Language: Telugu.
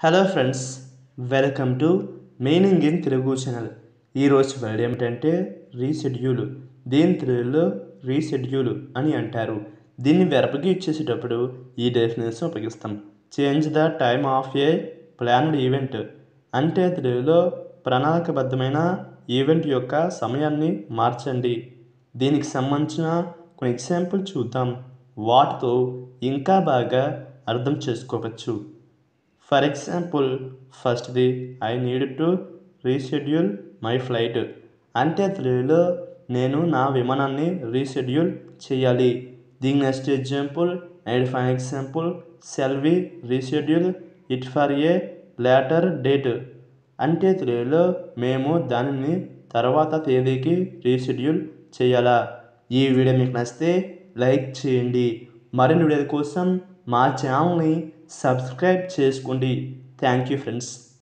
hello friends welcome to meaning in Telugu channel ఈరోజు వర్డ్ ఏమిటంటే రీషెడ్యూల్ దీని తెలుగులో రీషెడ్యూల్ అని అంటారు దీన్ని వెరపకి ఇచ్చేసేటప్పుడు ఈ డెఫినేషన్ ఉపయోగిస్తాం change the time of a planned event అంటే తెలుగులో ప్రణాళికబద్ధమైన ఈవెంట్ యొక్క సమయాన్ని మార్చండి దీనికి సంబంధించిన కొన్ని ఎగ్జాంపుల్ చూద్దాం వాటితో ఇంకా బాగా అర్థం చేసుకోవచ్చు ఫర్ ఎగ్జాంపుల్ ఫస్ట్ది I need to reschedule my flight అంటే తెలుగులో నేను నా విమానాన్ని రీషెడ్యూల్ చేయాలి దీని next example and fine example sell we reschedule it for a later date అంటే తెలుగులో మేము దానిని తర్వాత తేదీకి రీషెడ్యూల్ చేయాలా ఈ వీడియో మీకు నచ్చితే లైక్ చేయండి మరిన్ని వీడియోల కోసం మా ఛానల్ని సబ్స్క్రైబ్ చేసుకోండి థ్యాంక్ యూ ఫ్రెండ్స్